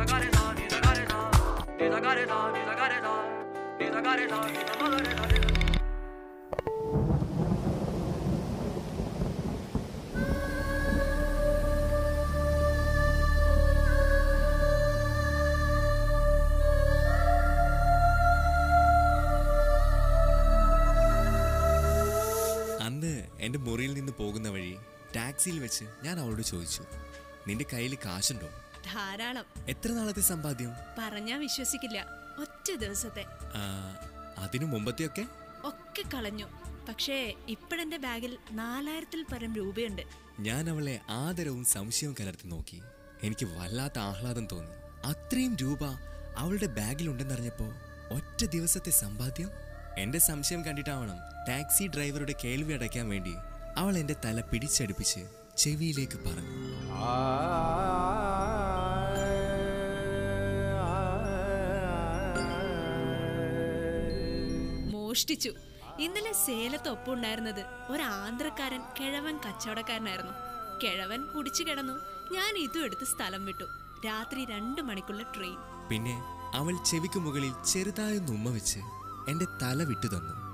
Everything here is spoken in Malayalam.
അന്ന് എൻ്റെ മുറിയിൽ നിന്ന് പോകുന്ന വഴി ടാക്സിയിൽ വെച്ച് ഞാൻ അവളോട് ചോദിച്ചു നിന്റെ കയ്യിൽ കാശുണ്ടോ ധാരാളം എത്ര നാളത്തെ സമ്പാദ്യം പറഞ്ഞാ വിശ്വസിക്കില്ല ഒറ്റ ദിവസത്തെ ആ, അതിനു മുമ്പത്തെയൊക്കെ ഒക്കെ കളഞ്ഞു പക്ഷേ ഇപ്പോഴെന്റെ ബാഗിൽ നാലായിരത്തിൽ പരം രൂപയുണ്ട് ഞാൻ അവളെ ആദരവും സംശയവും കലർത്തി നോക്കി എനിക്ക് വല്ലാത്ത ആഹ്ലാദം തോന്നി അത്രയും രൂപ അവളുടെ ബാഗിലുണ്ടെന്നറിഞ്ഞപ്പോ ഒറ്റ ദിവസത്തെ സമ്പാദ്യം എന്റെ സംശയം കണ്ടിട്ടാവണം ടാക്സി ഡ്രൈവറുടെ കേൾവി അടയ്ക്കാൻ വേണ്ടി അവൾ എന്റെ തല പിടിച്ചടുപ്പിച്ച് ചെവിയിലേക്ക് പറഞ്ഞു മോഷ്ടിച്ചു ഇന്നലെ സേലത്ത് ഒപ്പുണ്ടായിരുന്നത് ഒരു ആന്ധ്രക്കാരൻ കിഴവൻ കച്ചവടക്കാരനായിരുന്നു കിഴവൻ കുടിച്ചു കിടന്നു ഞാൻ ഇതും എടുത്ത് സ്ഥലം വിട്ടു രാത്രി രണ്ടു മണിക്കുള്ള ട്രെയിൻ പിന്നെ അവൾ ചെവിക്ക് മുകളിൽ ചെറുതായൊന്ന് ഉമ്മ വെച്ച് എന്റെ തല വിട്ടു തന്നു